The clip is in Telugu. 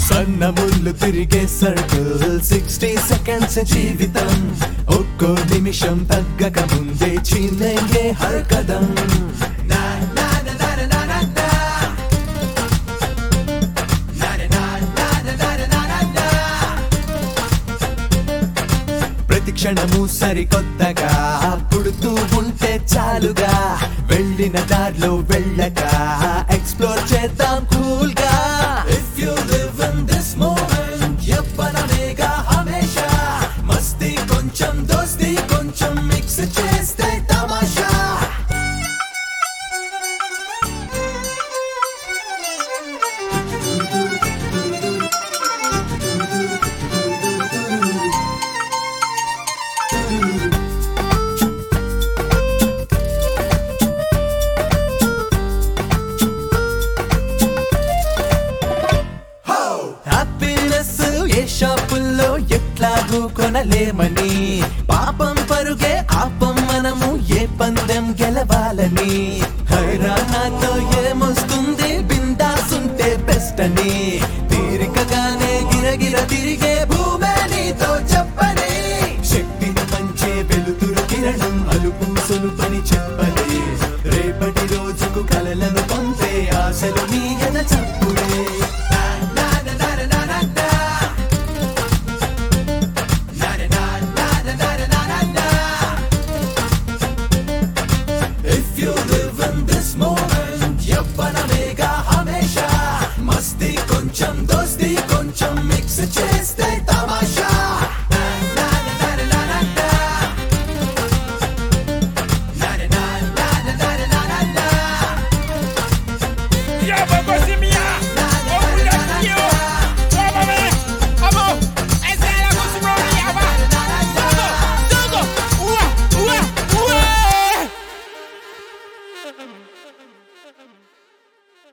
సన్న ముళ్ళు తిరిగే సర్కిల్ సిక్స్టీ సెకండ్స్ జీవితం ఒక్కో నిమిషం తగ్గక ముందే చిన్నగే హర్ కదం నా, నా, నా, నా, నా, నా, నా. నా, నా, నా, నా, నా, నా, నా, నా. ప్రతి క్షణము సరికొత్తగా పుడుతూ ఉంటే చాలుగా వెళ్ళిన దారిలో వెళ్ళక ఎక్స్ప్లోర్ చేద్దాం కూల్ గా if you live in this moment యవ్వనమేగా హమేషా మస్తీ కొంచెం దోస్తీ కొంచెం మిక్స్ చేస్తే తమాషా హ్యాపీనెస్ ఏ షాపుల్లో ఎట్లాగూ కొనలేమని పాపం పరుగే ఆపం మనము ఏ పందెం గెలవాలని హైరానాతో ఏమొస్తుంది బిందాసుంటే బెస్ట్ అని తీరికగానే గిరగిర తిరిగే